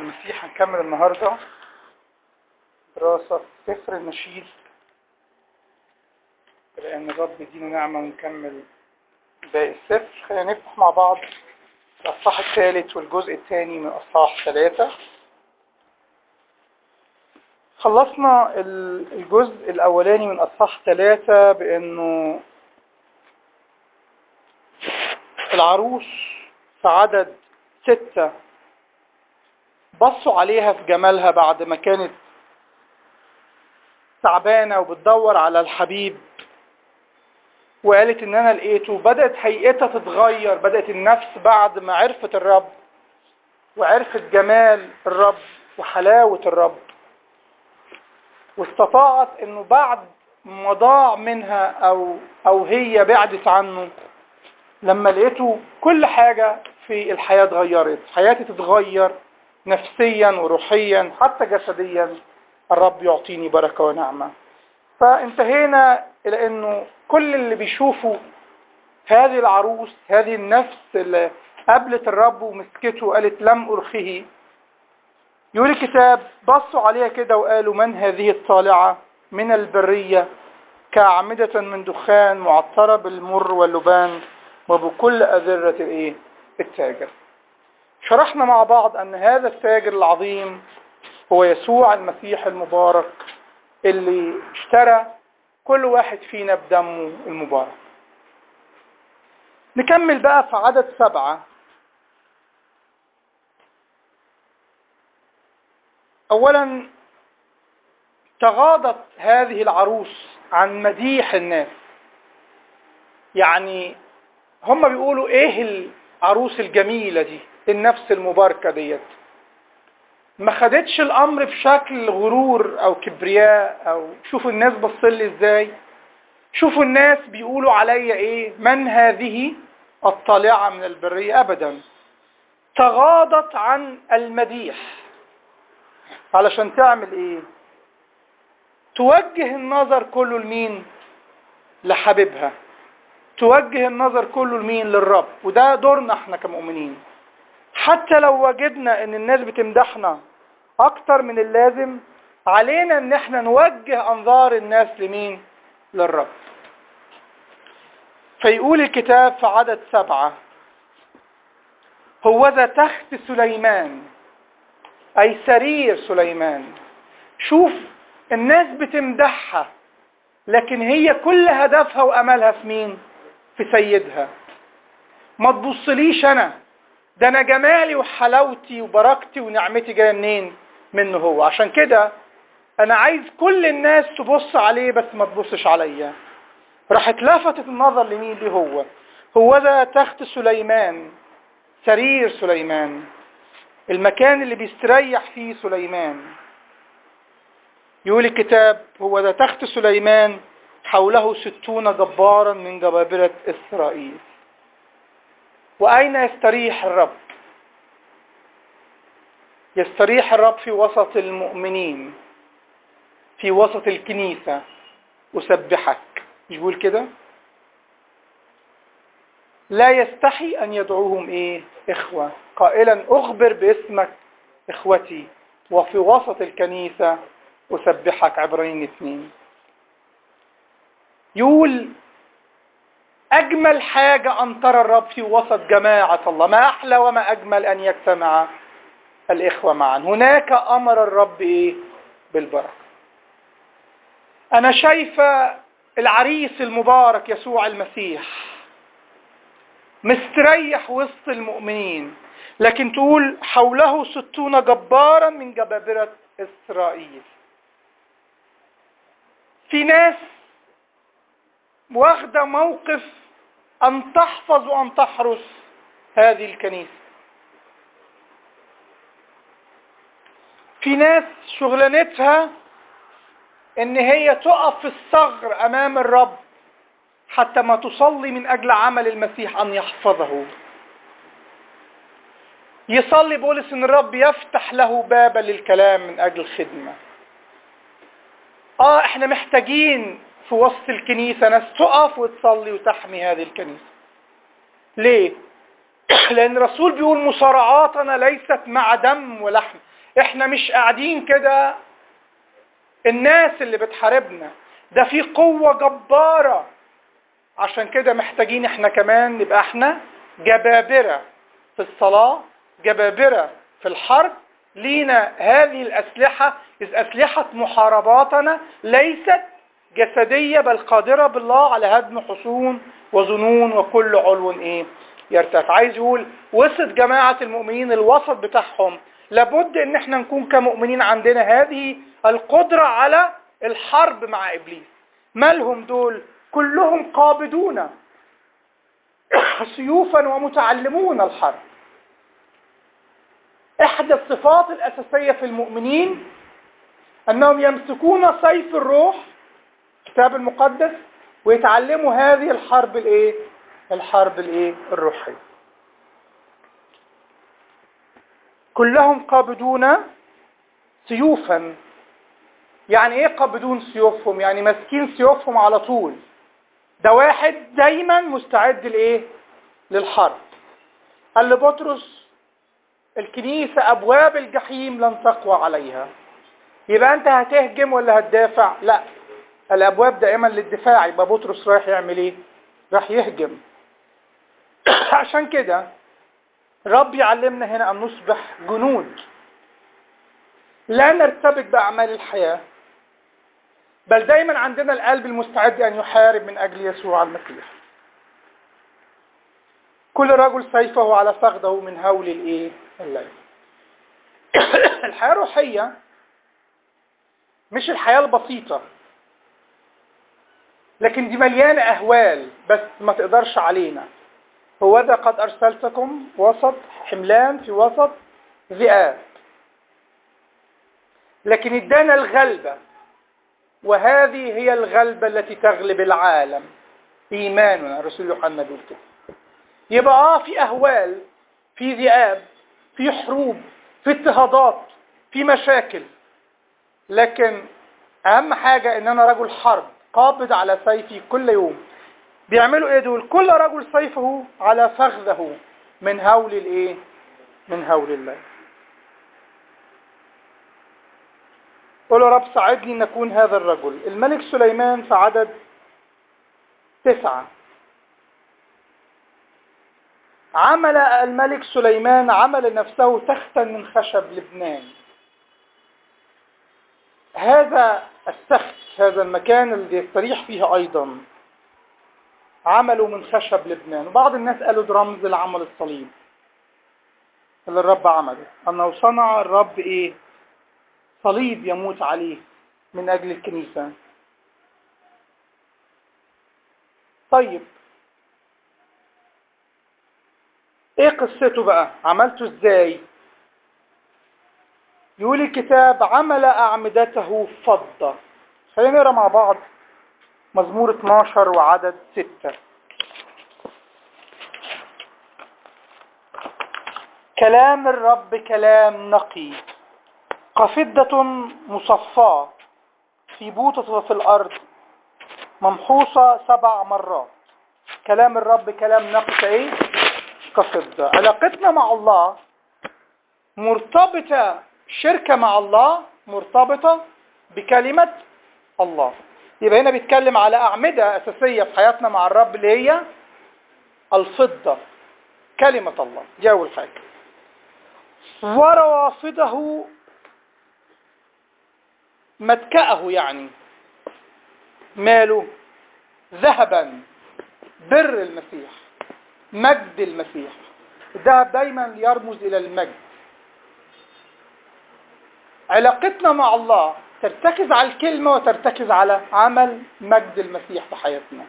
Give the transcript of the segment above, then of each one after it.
المسيح هنكمل النهاردة دراسة سفر النشيد لأن الرب يدينا نعمة ونكمل باقي السفر خلينا نفتح مع بعض الأصحاح الثالث والجزء الثاني من أصحاح ثلاثة خلصنا الجزء الأولاني من أصحاح ثلاثة بأنه العروس في عدد ستة بصوا عليها في جمالها بعد ما كانت تعبانة وبتدور على الحبيب وقالت ان انا لقيته بدأت هيئتها تتغير بدأت النفس بعد ما عرفت الرب وعرفت جمال الرب وحلاوة الرب واستطاعت انه بعد ما ضاع منها او او هي بعدت عنه لما لقيته كل حاجة في الحياة اتغيرت حياتي تتغير نفسيا وروحيا حتى جسديا الرب يعطيني بركة ونعمة فانتهينا الى انه كل اللي بيشوفوا هذه العروس هذه النفس اللي قابلت الرب ومسكته وقالت لم أرخه يقول الكتاب بصوا عليها كده وقالوا من هذه الطالعة من البرية كأعمدة من دخان معطرة بالمر واللبان وبكل أذرة الإيه؟ التاجر شرحنا مع بعض أن هذا التاجر العظيم هو يسوع المسيح المبارك اللي اشترى كل واحد فينا بدمه المبارك نكمل بقى في عدد سبعة أولا تغاضت هذه العروس عن مديح الناس يعني هم بيقولوا ايه العروس الجميلة دي النفس المباركة ديت ما خدتش الامر بشكل غرور او كبرياء او شوفوا الناس بصلي ازاي شوفوا الناس بيقولوا عليا ايه من هذه الطالعة من البرية ابدا تغاضت عن المديح علشان تعمل ايه توجه النظر كله لمين لحبيبها توجه النظر كله لمين للرب وده دورنا احنا كمؤمنين حتى لو وجدنا ان الناس بتمدحنا اكتر من اللازم علينا ان احنا نوجه انظار الناس لمين للرب فيقول الكتاب في عدد سبعة هوذا تخت سليمان اي سرير سليمان شوف الناس بتمدحها لكن هي كل هدفها واملها في مين في سيدها ما تبصليش انا ده انا جمالي وحلاوتي وبركتي ونعمتي جايه منين منه هو عشان كده انا عايز كل الناس تبص عليه بس ما تبصش عليا راحت لفتت النظر لمين ليه هو هو ده تخت سليمان سرير سليمان المكان اللي بيستريح فيه سليمان يقول الكتاب هو ده تخت سليمان حوله ستون جبارا من جبابرة إسرائيل وأين يستريح الرب يستريح الرب في وسط المؤمنين في وسط الكنيسة أسبحك مش بقول كده لا يستحي أن يدعوهم إيه إخوة قائلا أخبر باسمك إخوتي وفي وسط الكنيسة أسبحك عبرين اثنين يقول أجمل حاجة أن ترى الرب في وسط جماعة الله ما أحلى وما أجمل أن يجتمع الإخوة معا هناك أمر الرب إيه بالبركة أنا شايفة العريس المبارك يسوع المسيح مستريح وسط المؤمنين لكن تقول حوله ستون جبارا من جبابرة إسرائيل في ناس واخده موقف ان تحفظ وان تحرس هذه الكنيسة في ناس شغلانتها ان هي تقف في الثغر امام الرب حتى ما تصلي من اجل عمل المسيح ان يحفظه يصلي بولس ان الرب يفتح له بابا للكلام من اجل الخدمة اه احنا محتاجين في وسط الكنيسة ناس تقف وتصلي وتحمي هذه الكنيسة ليه؟ لأن الرسول بيقول مصارعاتنا ليست مع دم ولحم احنا مش قاعدين كده الناس اللي بتحاربنا ده في قوة جبارة عشان كده محتاجين احنا كمان نبقى احنا جبابرة في الصلاة جبابرة في الحرب لينا هذه الأسلحة إذ أسلحة محارباتنا ليست جسدية بل قادرة بالله على هدم حصون وظنون وكل علو ايه يرتفع عايز يقول وسط جماعة المؤمنين الوسط بتاعهم لابد ان احنا نكون كمؤمنين عندنا هذه القدرة على الحرب مع ابليس مالهم دول كلهم قابضون سيوفا ومتعلمون الحرب احدى الصفات الاساسية في المؤمنين انهم يمسكون سيف الروح الكتاب المقدس ويتعلموا هذه الحرب الايه الحرب الايه الروحيه كلهم قابضون سيوفا يعني ايه قابضون سيوفهم يعني ماسكين سيوفهم على طول ده واحد دايما مستعد لايه للحرب قال لبطرس الكنيسة ابواب الجحيم لن تقوى عليها يبقى انت هتهجم ولا هتدافع لا الابواب دائما للدفاع يبقى بطرس رايح يعمل ايه راح يهجم عشان كده رب يعلمنا هنا ان نصبح جنود لا نرتبك باعمال الحياه بل دايما عندنا القلب المستعد ان يحارب من اجل يسوع المسيح كل رجل سيفه على فخذه من هول الايه الليل الحياه الروحيه مش الحياه البسيطه لكن دي مليانة أهوال بس ما تقدرش علينا هو ذا قد أرسلتكم وسط حملان في وسط ذئاب لكن ادانا الغلبة وهذه هي الغلبة التي تغلب العالم إيماننا رسول يوحنا بيقول كده يبقى اه في أهوال في ذئاب في حروب في اضطهادات في مشاكل لكن أهم حاجة إن أنا رجل حرب قابض على سيفي كل يوم بيعملوا ايه دول كل رجل سيفه على فخذه من هول الايه من هول الله قول يا رب ساعدني ان اكون هذا الرجل الملك سليمان في عدد تسعة عمل الملك سليمان عمل نفسه تختا من خشب لبنان هذا السخت هذا المكان اللي يستريح فيه أيضا عملوا من خشب لبنان وبعض الناس قالوا ده رمز لعمل الصليب اللي الرب عمله أنه صنع الرب إيه صليب يموت عليه من أجل الكنيسة طيب ايه قصته بقى عملته ازاي يقول الكتاب عمل أعمدته فضة خلينا نقرا مع بعض مزمور 12 وعدد 6 كلام الرب كلام نقي كفضة مصفاة في بوطة وفي الأرض ممحوصة سبع مرات كلام الرب كلام نقي كايه كفضة علاقتنا مع الله مرتبطة شركة مع الله مرتبطة بكلمة الله يبقى هنا بيتكلم على أعمدة أساسية في حياتنا مع الرب اللي هي الفضة كلمة الله دي أول حاجة وروافضه متكأه يعني ماله ذهبا بر المسيح مجد المسيح الذهب دايما يرمز إلى المجد علاقتنا مع الله ترتكز على الكلمة وترتكز على عمل مجد المسيح في حياتنا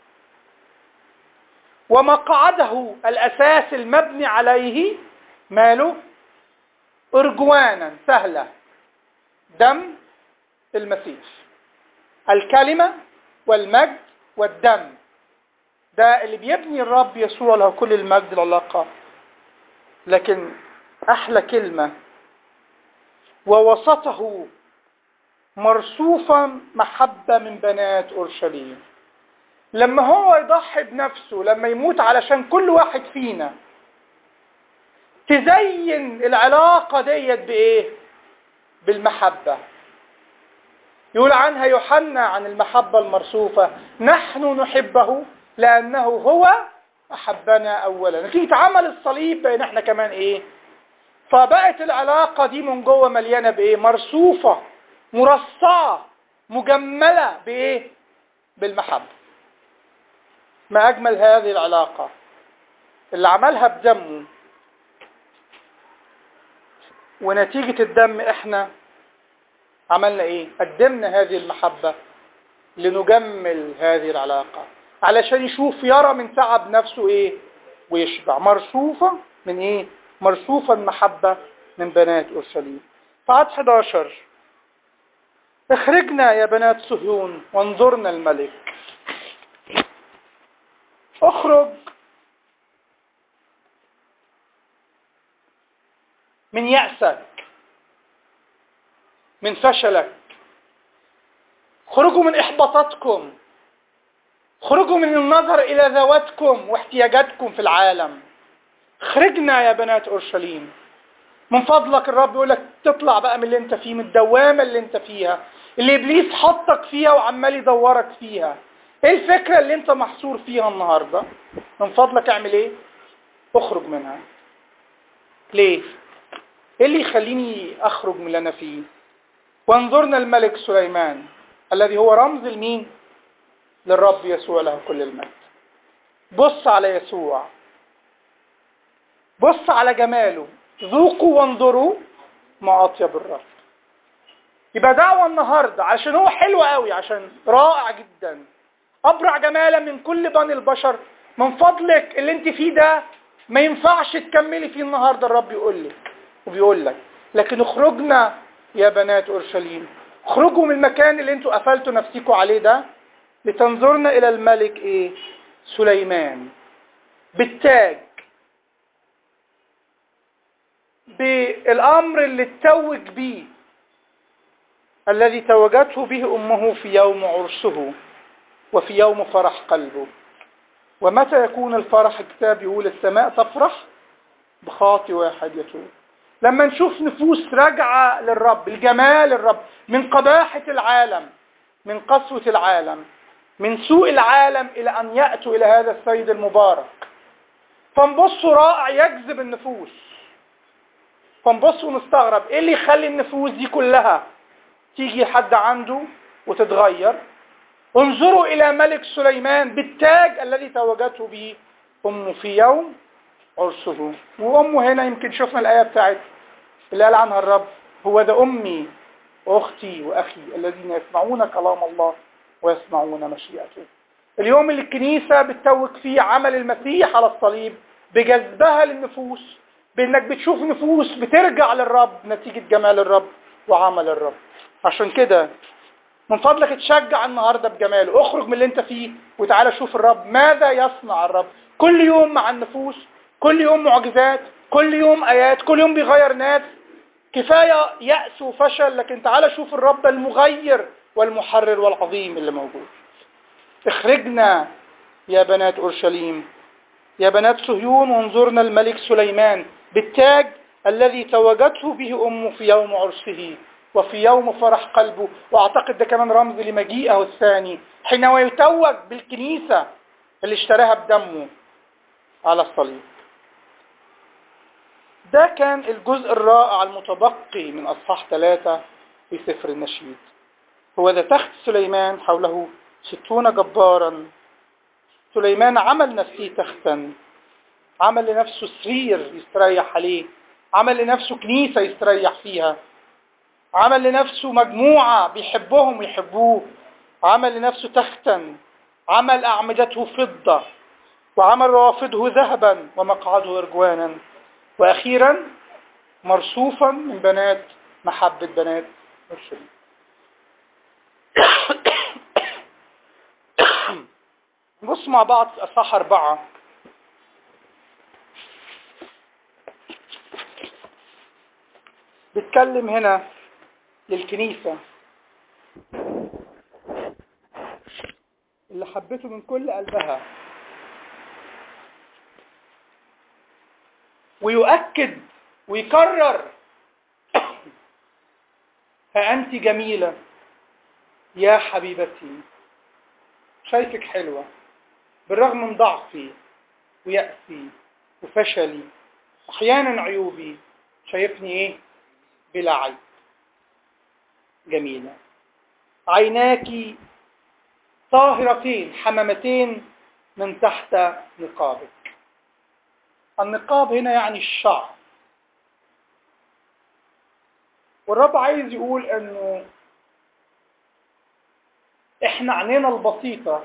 ومقعده الأساس المبني عليه ماله أرجوانا سهلة دم المسيح الكلمة والمجد والدم ده اللي بيبني الرب يسوع له كل المجد العلاقة لكن أحلى كلمة ووسطه مرصوفا محبة من بنات أورشليم لما هو يضحي بنفسه لما يموت علشان كل واحد فينا تزين العلاقة ديت بإيه بالمحبة يقول عنها يوحنا عن المحبة المرصوفة نحن نحبه لأنه هو أحبنا أولا نتيجة عمل الصليب بين احنا كمان ايه فبقت العلاقة دي من جوه مليانة بايه مرصوفة مرصعة مجملة بايه بالمحبة ما أجمل هذه العلاقة اللي عملها بدمه ونتيجة الدم احنا عملنا ايه قدمنا هذه المحبة لنجمل هذه العلاقة علشان يشوف يرى من تعب نفسه ايه ويشبع مرصوفة من ايه مرصوفة المحبة من بنات اورشليم فعد 11 اخرجنا يا بنات صهيون وانظرنا الملك اخرج من يأسك من فشلك خرجوا من إحباطاتكم خرجوا من النظر إلى ذواتكم واحتياجاتكم في العالم خرجنا يا بنات أورشليم من فضلك الرب يقول لك تطلع بقى من اللي انت فيه من الدوامة اللي انت فيها اللي إبليس حطك فيها وعمال يدورك فيها ايه الفكرة اللي انت محصور فيها النهاردة من فضلك اعمل ايه اخرج منها ليه ايه اللي يخليني اخرج من اللي انا فيه وانظرنا الملك سليمان الذي هو رمز المين للرب يسوع له كل المجد بص على يسوع بص على جماله ذوقوا وانظروا ما اطيب الرب يبقى دعوة النهاردة عشان هو حلو قوي عشان رائع جدا ابرع جمالا من كل بني البشر من فضلك اللي انت فيه ده ما ينفعش تكملي فيه النهاردة الرب يقول لك وبيقول لك لكن اخرجنا يا بنات اورشليم اخرجوا من المكان اللي انتوا قفلتوا نفسيكوا عليه ده لتنظرنا الى الملك ايه سليمان بالتاج بالامر اللي اتوج بيه الذي توجته به امه في يوم عرسه وفي يوم فرح قلبه ومتى يكون الفرح الكتاب يقول السماء تفرح بخاطي واحد يتوب لما نشوف نفوس راجعة للرب الجمال الرب من قباحة العالم من قسوة العالم من سوء العالم إلى أن يأتوا إلى هذا السيد المبارك فنبصوا رائع يجذب النفوس فنبصوا ونستغرب إيه اللي يخلي النفوس دي كلها تيجي حد عنده وتتغير انظروا إلى ملك سليمان بالتاج الذي توجته به أمه في يوم عرسه وأمه هنا يمكن شفنا الآية بتاعت اللي قال عنها الرب هو ذا أمي وأختي وأخي الذين يسمعون كلام الله ويسمعون مشيئته اليوم اللي الكنيسة بتتوج فيه عمل المسيح على الصليب بجذبها للنفوس بانك بتشوف نفوس بترجع للرب نتيجة جمال الرب وعمل الرب عشان كده من فضلك تشجع النهاردة بجماله اخرج من اللي انت فيه وتعالى شوف الرب ماذا يصنع الرب كل يوم مع النفوس كل يوم معجزات كل يوم ايات كل يوم بيغير ناس كفاية يأس وفشل لكن تعالى شوف الرب المغير والمحرر والعظيم اللي موجود اخرجنا يا بنات اورشليم يا بنات صهيون وانظرنا الملك سليمان بالتاج الذي توجته به امه في يوم عرسه وفي يوم فرح قلبه واعتقد ده كمان رمز لمجيئه الثاني حينما يتوج بالكنيسة اللي اشتراها بدمه على الصليب ده كان الجزء الرائع المتبقي من أصحاح ثلاثة في سفر النشيد هو ذا تخت سليمان حوله ستون جبارا سليمان عمل نفسه تختا عمل لنفسه سرير يستريح عليه عمل لنفسه كنيسة يستريح فيها عمل لنفسه مجموعة بيحبهم ويحبوه عمل لنفسه تختا عمل أعمدته فضة وعمل روافده ذهبا ومقعده إرجوانا وأخيرا مرصوفا من بنات محبة بنات مرشدين نبص مع بعض في أصحاح أربعة بيتكلم هنا للكنيسة اللي حبته من كل قلبها ويؤكد ويكرر ها أنت جميلة يا حبيبتي شايفك حلوة بالرغم من ضعفي ويأسي وفشلي أحيانا عيوبي شايفني إيه بلا عيب جميلة عيناك طاهرتين حمامتين من تحت نقابك النقاب هنا يعني الشعر والرب عايز يقول انه احنا عينينا البسيطة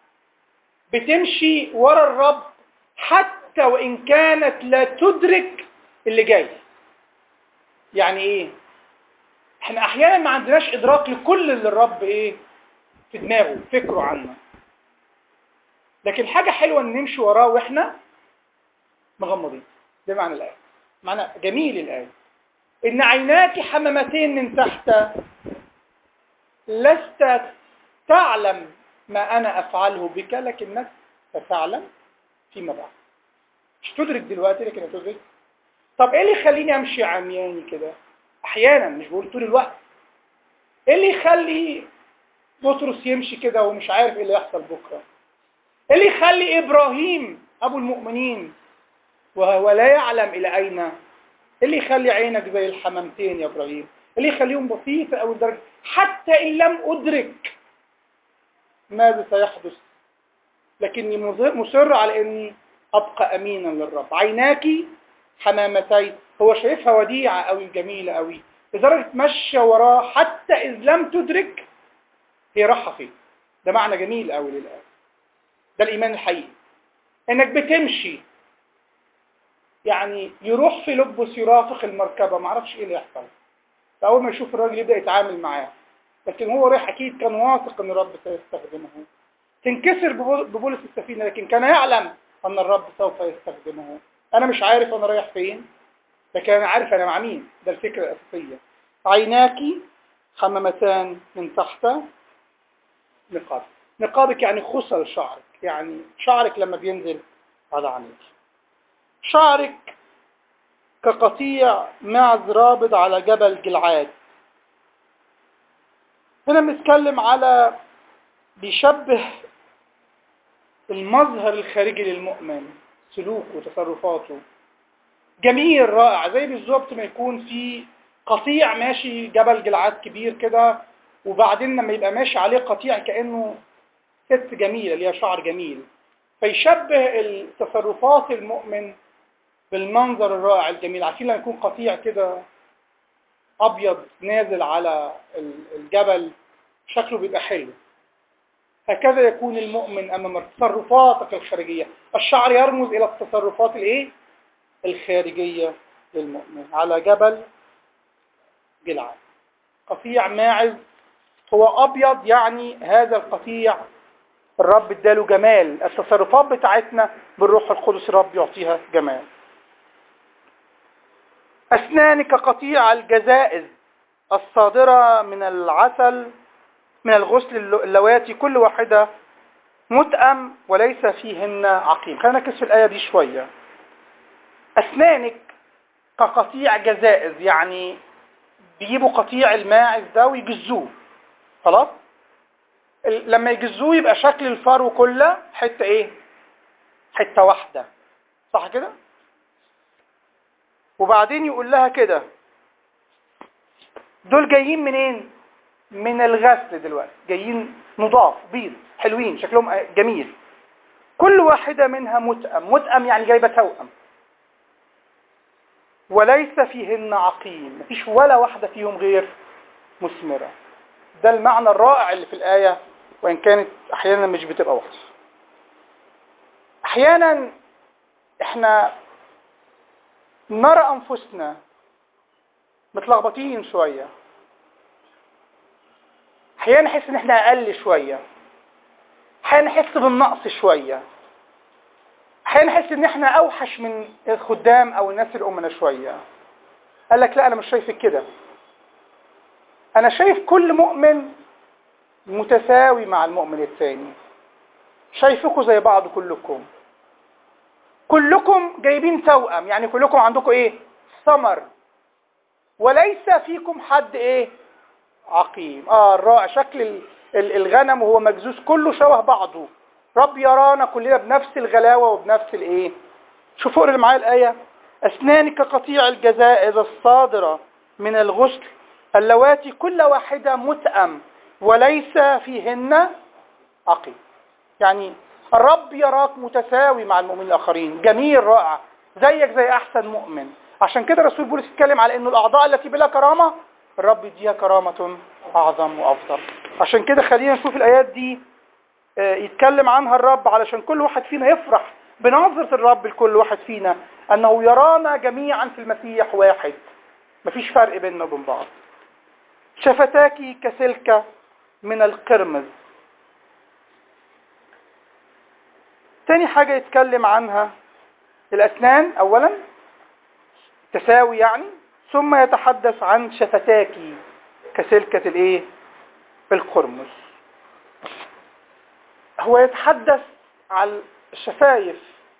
بتمشي ورا الرب حتى وان كانت لا تدرك اللي جاي يعني ايه احنا احيانا ما عندناش ادراك لكل اللي الرب ايه في دماغه فكره عنا لكن حاجة حلوة ان نمشي وراه واحنا مغمضين ده معنى الآية معنى جميل الآية إن عيناك حمامتين من تحت لست تعلم ما أنا أفعله بك لكنك ستعلم فيما بعد مش تدرك دلوقتي لكن هتدرك طب ايه اللي يخليني امشي عمياني كده احيانا مش بقول طول الوقت ايه اللي يخلي بطرس يمشي كده ومش عارف ايه اللي يحصل بكره ايه اللي يخلي ابراهيم ابو المؤمنين وهو لا يعلم الى اين ايه اللي يخلي عينك زي الحمامتين يا ابراهيم اللي يخليهم بسيطه او درجه حتى ان لم ادرك ماذا سيحدث لكني مصر على اني ابقى امينا للرب عيناك حمامتين هو شايفها وديعه قوي جميله قوي لدرجه مشى وراه حتى اذ لم تدرك هي راحه فين ده معنى جميل قوي للايه ده الايمان الحقيقي انك بتمشي يعني يروح في لبس يرافق المركبه ما اعرفش ايه اللي يحصل فاول ما يشوف الراجل يبدا يتعامل معاه لكن هو رايح اكيد كان واثق ان الرب سيستخدمه تنكسر ببولس السفينه لكن كان يعلم ان الرب سوف يستخدمه انا مش عارف انا رايح فين لكن انا عارف انا مع مين ده الفكره الاساسيه عيناك حمامتان من تحت نقاب نقابك يعني خصل شعرك يعني شعرك لما بينزل على عينيك شعرك كقطيع معز رابض على جبل جلعاد هنا بنتكلم على بيشبه المظهر الخارجي للمؤمن سلوكه وتصرفاته جميل رائع زي بالظبط ما يكون في قطيع ماشي جبل جلعاد كبير كده وبعدين لما يبقى ماشي عليه قطيع كأنه ست جميلة ليها شعر جميل فيشبه التصرفات المؤمن بالمنظر الرائع الجميل عارفين لما يكون قطيع كده ابيض نازل على الجبل شكله بيبقى حلو هكذا يكون المؤمن امام تصرفاتك الخارجيه الشعر يرمز الى التصرفات الايه الخارجيه للمؤمن على جبل جلعاد قطيع ماعز هو ابيض يعني هذا القطيع الرب اداله جمال التصرفات بتاعتنا بالروح القدس الرب يعطيها جمال أسنانك قطيع الجزائز الصادرة من العسل من الغسل اللواتي كل واحدة متأم وليس فيهن عقيم خلينا نركز في الآية دي شوية أسنانك كقطيع جزائز يعني بيجيبوا قطيع الماعز ده ويجزوه خلاص لما يجزوه يبقى شكل الفرو كله حتة ايه حتة واحدة صح كده وبعدين يقول لها كده دول جايين منين من الغسل دلوقتي جايين نضاف بيض حلوين شكلهم جميل كل واحدة منها متأم متأم يعني جايبة توأم وليس فيهن عقيم مفيش ولا واحدة فيهم غير مثمرة ده المعنى الرائع اللي في الآية وإن كانت أحيانا مش بتبقى واضحة أحيانا إحنا نرى أنفسنا متلخبطين شوية أحيانا نحس إن إحنا أقل شوية أحيانا نحس بالنقص شوية أحيانا نحس إن إحنا أوحش من الخدام أو الناس الأمنا شوية قال لك لا أنا مش شايفك كده أنا شايف كل مؤمن متساوي مع المؤمن الثاني شايفكم زي بعض كلكم كلكم جايبين توأم يعني كلكم عندكم ايه ثمر وليس فيكم حد ايه عقيم اه الرائع شكل ال- ال- الغنم وهو مجزوز كله شبه بعضه رب يرانا كلنا بنفس الغلاوة وبنفس الايه شوفوا اقرا معايا الآية أسنانك قطيع الجزائز الصادرة من الغسل اللواتي كل واحدة متأم وليس فيهن عقيم يعني الرب يراك متساوي مع المؤمنين الآخرين جميل رائع زيك زي أحسن مؤمن عشان كده الرسول بولس يتكلم على أنه الأعضاء التي بلا كرامة الرب يديها كرامة أعظم وأفضل عشان كده خلينا نشوف الآيات دي آه، يتكلم عنها الرب علشان كل واحد فينا يفرح بنظرة الرب لكل واحد فينا أنه يرانا جميعا في المسيح واحد مفيش فرق بيننا وبين بعض شفتاك كسلك من القرمز تاني حاجة يتكلم عنها الأسنان أولا تساوي يعني ثم يتحدث عن شفتاك كسلكة الايه القرمز هو يتحدث على الشفايف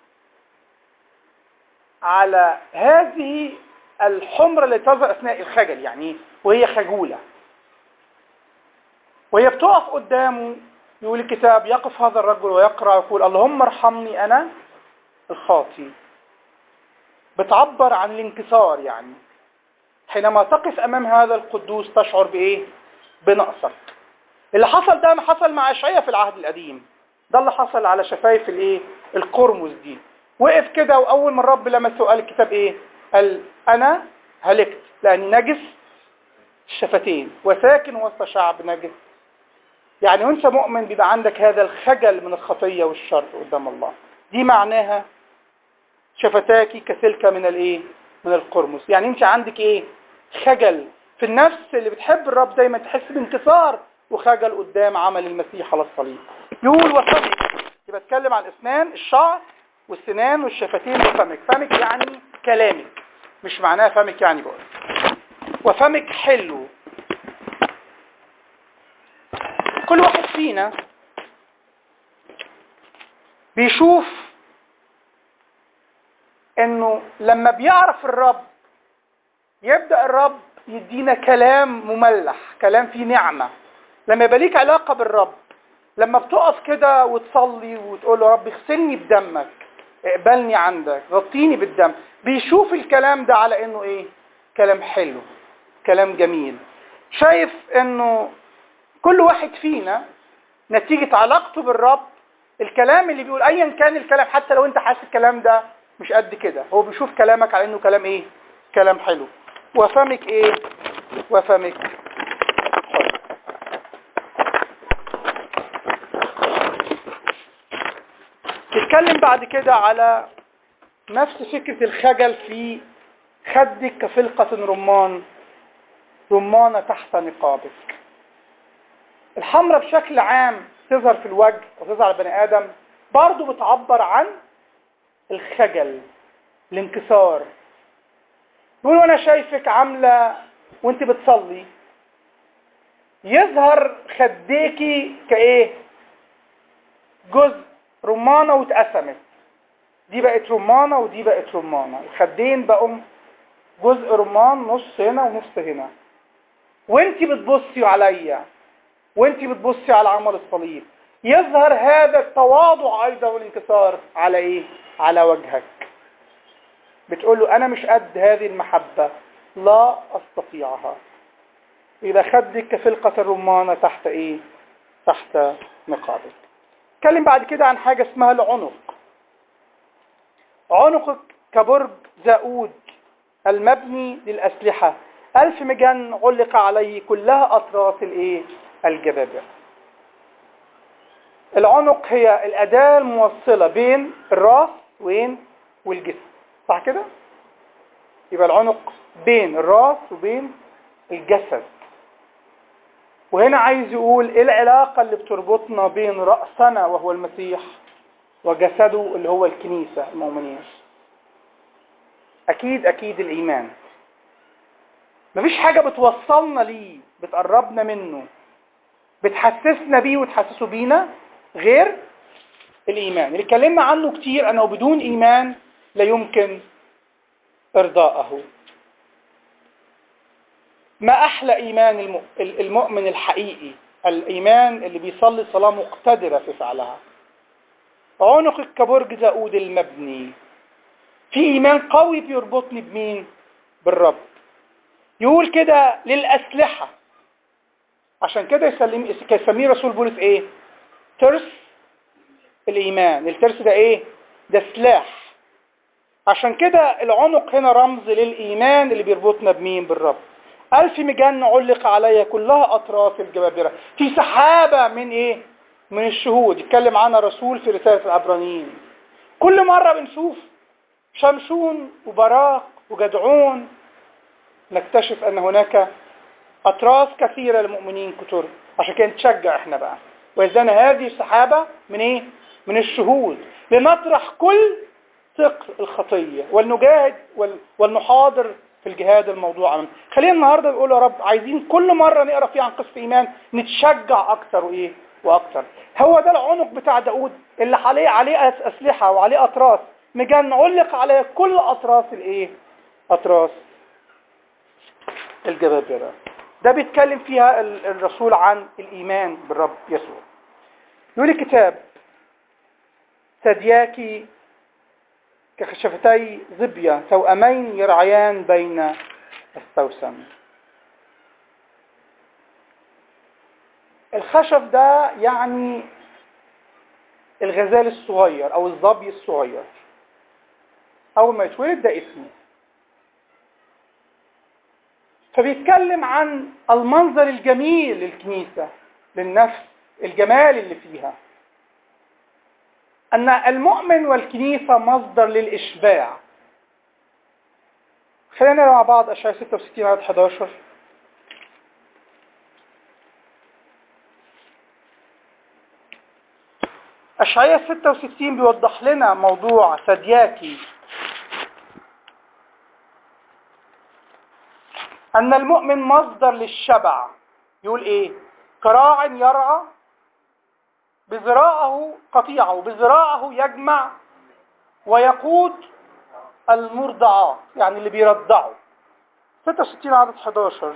على هذه الحمرة التي تظهر أثناء الخجل يعني وهي خجولة وهي بتقف قدامه يقول الكتاب يقف هذا الرجل ويقرأ ويقول اللهم ارحمني أنا الخاطي بتعبر عن الانكسار يعني حينما تقف أمام هذا القدوس تشعر بإيه؟ بنقصك اللي حصل ده ما حصل مع أشعية في العهد القديم ده اللي حصل على شفايف الايه القرمز دي وقف كده واول ما الرب لمسه قال الكتاب ايه قال انا هلكت لاني نجس الشفتين وساكن وسط شعب نجس يعني وانت مؤمن بيبقى عندك هذا الخجل من الخطية والشر قدام الله دي معناها شفتاكي كسلكة من الايه من القرمز يعني انت عندك ايه خجل في النفس اللي بتحب الرب دايما تحس بانكسار وخجل قدام عمل المسيح على الصليب يقول وفمك يبقى اتكلم عن الاسنان الشعر والسنان والشفتين وفمك فمك يعني كلامك مش معناها فمك يعني بقول وفمك حلو كل واحد فينا بيشوف انه لما بيعرف الرب يبدأ الرب يدينا كلام مملح كلام فيه نعمة لما يبقى ليك علاقة بالرب لما بتقف كده وتصلي وتقول له رب اغسلني بدمك اقبلني عندك غطيني بالدم بيشوف الكلام ده على انه ايه كلام حلو كلام جميل شايف انه كل واحد فينا نتيجة علاقته بالرب الكلام اللي بيقول ايا كان الكلام حتى لو انت حاسس الكلام ده مش قد كده هو بيشوف كلامك على انه كلام ايه كلام حلو وفمك ايه وفمك حلو تتكلم بعد كده على نفس فكرة الخجل في خدك كفلقة رمان رمانة تحت نقابك الحمرة بشكل عام تظهر في الوجه وتظهر على البني آدم برضو بتعبر عن الخجل الانكسار يقول وانا شايفك عاملة وانت بتصلي يظهر خديكي كايه جزء رمانة واتقسمت دي بقت رمانة ودي بقت رمانة الخدين بقوا جزء رمان نص هنا ونص هنا وانت بتبصي عليا وانت بتبصي على عمل الصليب يظهر هذا التواضع ايضا والانكسار على ايه على وجهك بتقول له انا مش قد هذه المحبة لا استطيعها يبقى خدك كفلقة الرمانة تحت ايه تحت نقابك اتكلم بعد كده عن حاجة اسمها العنق عنقك كبرج زاؤود المبني للأسلحة ألف مجن علق عليه كلها أطراس الإيه؟ الجبابرة العنق هي الأداة الموصلة بين الرأس وين والجسم صح كده؟ يبقى العنق بين الرأس وبين الجسد وهنا عايز يقول ايه العلاقة اللي بتربطنا بين رأسنا وهو المسيح وجسده اللي هو الكنيسة المؤمنين اكيد اكيد الايمان مفيش حاجة بتوصلنا ليه بتقربنا منه بتحسسنا بيه وتحسسه بينا غير الايمان اللي اتكلمنا عنه كتير انه بدون ايمان لا يمكن ارضاءه ما أحلى إيمان المؤمن الحقيقي الإيمان اللي بيصلي صلاة مقتدرة في فعلها عنقك كبرج داود المبني في إيمان قوي بيربطني بمين بالرب يقول كده للأسلحة عشان كده يسلم يسميه رسول بولس ايه ترس الإيمان الترس ده ايه ده سلاح عشان كده العنق هنا رمز للإيمان اللي بيربطنا بمين بالرب ألف مجن علق علي كلها أطراف الجبابرة في سحابة من إيه من الشهود يتكلم عنها رسول في رسالة العبرانيين كل مرة بنشوف شمشون وبراق وجدعون نكتشف أن هناك أطراف كثيرة للمؤمنين كتر عشان كده نتشجع احنا بقى وإذن هذه السحابة من إيه من الشهود لنطرح كل ثقل الخطية ولنجاهد ولنحاضر في الجهاد الموضوع أمام خلينا النهاردة نقول يا رب عايزين كل مرة نقرأ فيها عن قصة إيمان نتشجع أكتر وإيه وأكتر هو ده العنق بتاع داود اللي عليه عليه أسلحة وعليه أطراس مجان علق عليه كل أطراس الإيه أطراس الجبابرة ده بيتكلم فيها الرسول عن الإيمان بالرب يسوع يقول الكتاب سدياكي كخشفتي ظبية توأمين يرعيان بين السوسن الخشب ده يعني الغزال الصغير او الظبي الصغير اول ما يتولد ده اسمه فبيتكلم عن المنظر الجميل للكنيسة للنفس الجمال اللي فيها أن المؤمن والكنيسة مصدر للإشباع خلينا نرى مع بعض أشعة 66 عدد 11 أشعية 66 بيوضح لنا موضوع سدياكي أن المؤمن مصدر للشبع يقول إيه كراع يرعى بذراعه قطيعه بذراعه يجمع ويقود المرضعات يعني اللي بيرضعوا 66 عدد 11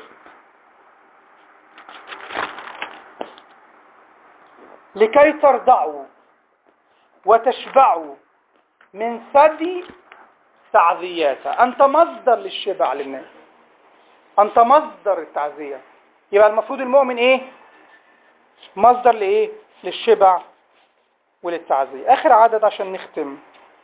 لكي ترضعوا وتشبعوا من ثدي تعزياتها أنت مصدر للشبع للناس أنت مصدر التعزية يبقى المفروض المؤمن إيه مصدر لإيه للشبع وللتعزية آخر عدد عشان نختم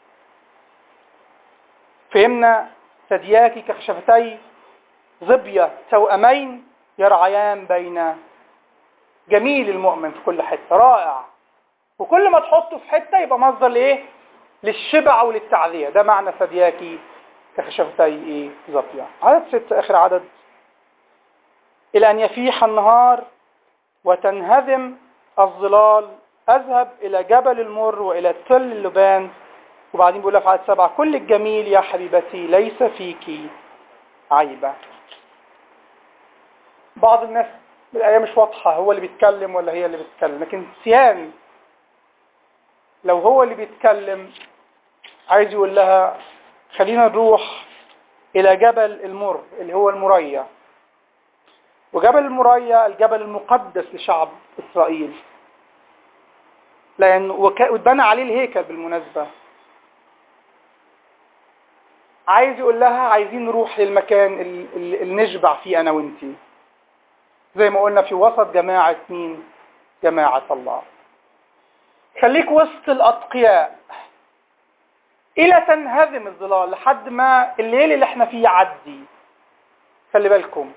فهمنا ثدياكي كخشفتي ظبية توأمين يرعيان بين جميل المؤمن في كل حتة رائع وكل ما تحطه في حتة يبقى مصدر لإيه للشبع وللتعزية ده معنى ثدياكي كخشفتي إيه ظبية عدد ستة آخر عدد إلى أن يفيح النهار وتنهزم الظلال أذهب إلى جبل المر وإلى تل اللبان وبعدين بيقول في عدد سبعة كل الجميل يا حبيبتي ليس فيك عيبة بعض الناس الآية مش واضحة هو اللي بيتكلم ولا هي اللي بتتكلم لكن سيان لو هو اللي بيتكلم عايز يقول لها خلينا نروح إلى جبل المر اللي هو المريا وجبل المريا الجبل المقدس لشعب إسرائيل لأن واتبنى عليه الهيكل بالمناسبة عايز يقول لها عايزين نروح للمكان اللي نشبع فيه أنا وانتي زي ما قلنا في وسط جماعة مين جماعة الله خليك وسط الأتقياء إلى تنهزم الظلال لحد ما الليل اللي احنا فيه يعدي خلي بالكم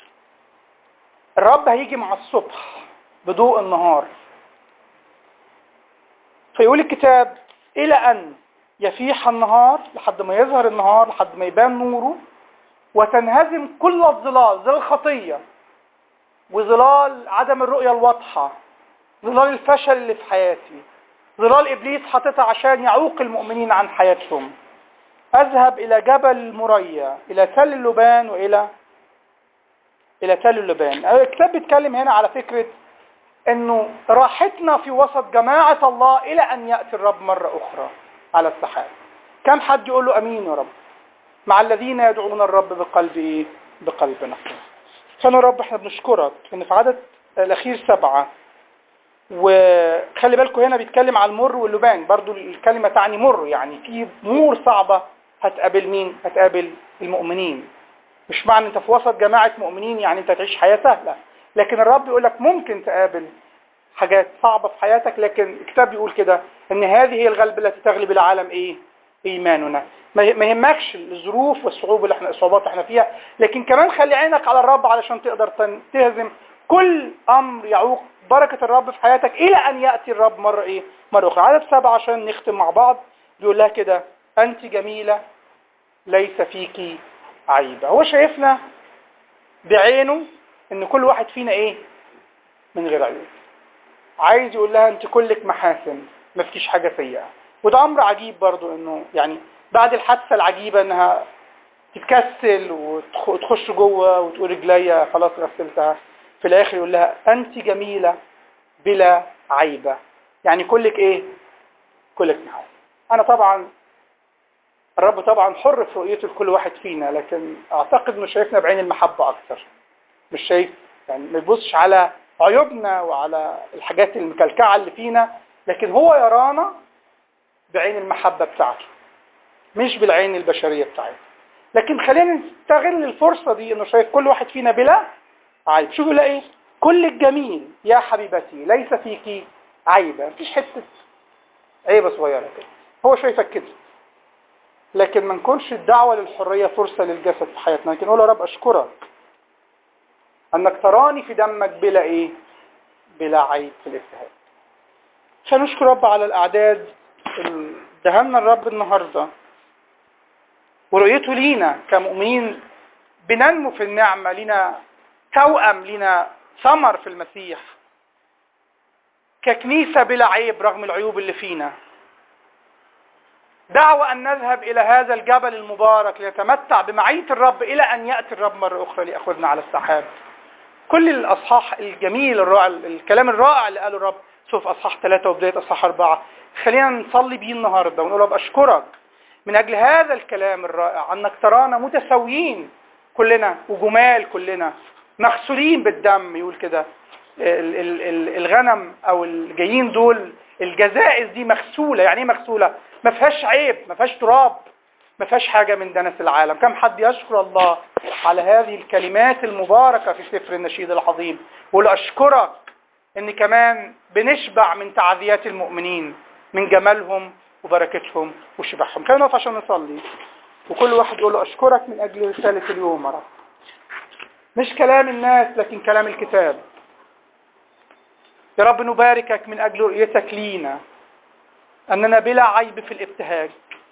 الرب هيجي مع الصبح بضوء النهار فيقول الكتاب إلى أن يفيح النهار لحد ما يظهر النهار لحد ما يبان نوره وتنهزم كل الظلال ظلال الخطية وظلال عدم الرؤية الواضحة ظلال الفشل اللي في حياتي ظلال إبليس حاططها عشان يعوق المؤمنين عن حياتهم أذهب إلى جبل مريا إلى تل اللبان وإلى إلى تل اللبان الكتاب بيتكلم هنا على فكرة أنه راحتنا في وسط جماعة الله إلى أن يأتي الرب مرة أخرى على السحاب كم حد يقول له أمين يا رب مع الذين يدعون الرب بقلب إيه؟ بقلب نقي فانا رب احنا بنشكرك ان في عدد الاخير سبعة وخلي بالكم هنا بيتكلم على المر واللبان برضو الكلمة تعني مر يعني في امور صعبة هتقابل مين هتقابل المؤمنين مش معنى انت في وسط جماعة مؤمنين يعني انت تعيش حياة سهلة لكن الرب يقول لك ممكن تقابل حاجات صعبة في حياتك لكن الكتاب بيقول كده ان هذه هي الغلبة التي تغلب العالم ايه ايماننا ما يهمكش الظروف والصعوبة اللي احنا الصعوبات اللي احنا فيها لكن كمان خلي عينك على الرب علشان تقدر تهزم كل امر يعوق بركة الرب في حياتك الى ان يأتي الرب مرة ايه مرة اخرى عدد سبعة عشان نختم مع بعض بيقول لها كده انت جميلة ليس فيكي عيبة هو شايفنا بعينه ان كل واحد فينا ايه من غير عيوب عايز يقول لها انت كلك محاسن ما فيكيش حاجة سيئة وده امر عجيب برضو انه يعني بعد الحادثة العجيبة انها تتكسل وتخش جوه وتقول رجليا خلاص غسلتها في الاخر يقول لها انت جميلة بلا عيبة يعني كلك ايه كلك محاسن انا طبعا الرب طبعا حر في رؤيته لكل واحد فينا لكن اعتقد انه شايفنا بعين المحبة اكتر مش شايف يعني ما يبصش على عيوبنا وعلى الحاجات المكلكعة اللي فينا لكن هو يرانا بعين المحبة بتاعته مش بالعين البشرية بتاعته لكن خلينا نستغل الفرصة دي انه شايف كل واحد فينا بلا عيب شوفوا لا ايه كل الجميل يا حبيبتي ليس فيكي عيبة مفيش حتة عيبة صغيرة كده هو شايفك كده لكن ما نكونش الدعوة للحرية فرصة للجسد في حياتنا لكن نقول يا رب أشكرك أنك تراني في دمك بلا إيه بلا عيب في الاجتهاد فنشكر رب على الأعداد دهنا الرب النهاردة ورؤيته لينا كمؤمنين بننمو في النعمة لنا توأم لنا ثمر في المسيح ككنيسة بلا عيب رغم العيوب اللي فينا دعوة أن نذهب إلى هذا الجبل المبارك لنتمتع بمعية الرب إلى أن يأتي الرب مرة أخرى ليأخذنا على السحاب كل الأصحاح الجميل الرائع الكلام الرائع اللي قاله الرب شوف أصحاح ثلاثة وبداية أصحاح أربعة خلينا نصلي بيه النهاردة ونقول رب أشكرك من أجل هذا الكلام الرائع أنك ترانا متساويين كلنا وجمال كلنا مغسولين بالدم يقول كده الغنم أو الجايين دول الجزائز دي مغسولة يعني ايه مغسولة ما فيهاش عيب ما فيهاش تراب ما فيهاش حاجة من دنس العالم كم حد يشكر الله على هذه الكلمات المباركة في سفر النشيد العظيم ولا أشكرك ان كمان بنشبع من تعذيات المؤمنين من جمالهم وبركتهم وشبعهم كان نقف عشان نصلي وكل واحد يقول له أشكرك من أجل رسالة اليوم يا رب مش كلام الناس لكن كلام الكتاب يا رب نباركك من أجل رؤيتك لينا أننا بلا عيب في الابتهاج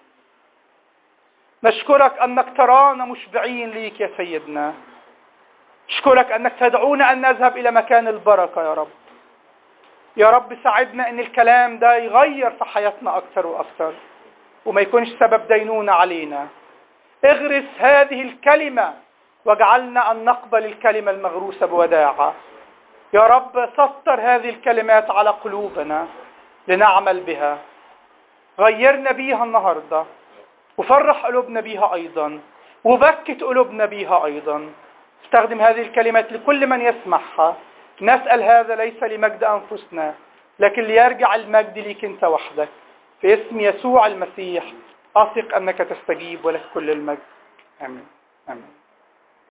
نشكرك أنك ترانا مشبعين ليك يا سيدنا نشكرك أنك تدعونا أن نذهب إلى مكان البركة يا رب يا رب ساعدنا أن الكلام ده يغير في حياتنا أكثر وأكثر وما يكونش سبب دينونة علينا اغرس هذه الكلمة واجعلنا أن نقبل الكلمة المغروسة بوداعة يا رب سطر هذه الكلمات على قلوبنا لنعمل بها غيرنا بيها النهاردة وفرح قلوبنا بيها أيضا وبكت قلوبنا بيها أيضا استخدم هذه الكلمات لكل من يسمعها نسأل هذا ليس لمجد أنفسنا لكن ليرجع المجد ليك أنت وحدك في اسم يسوع المسيح أثق أنك تستجيب ولك كل المجد آمين آمين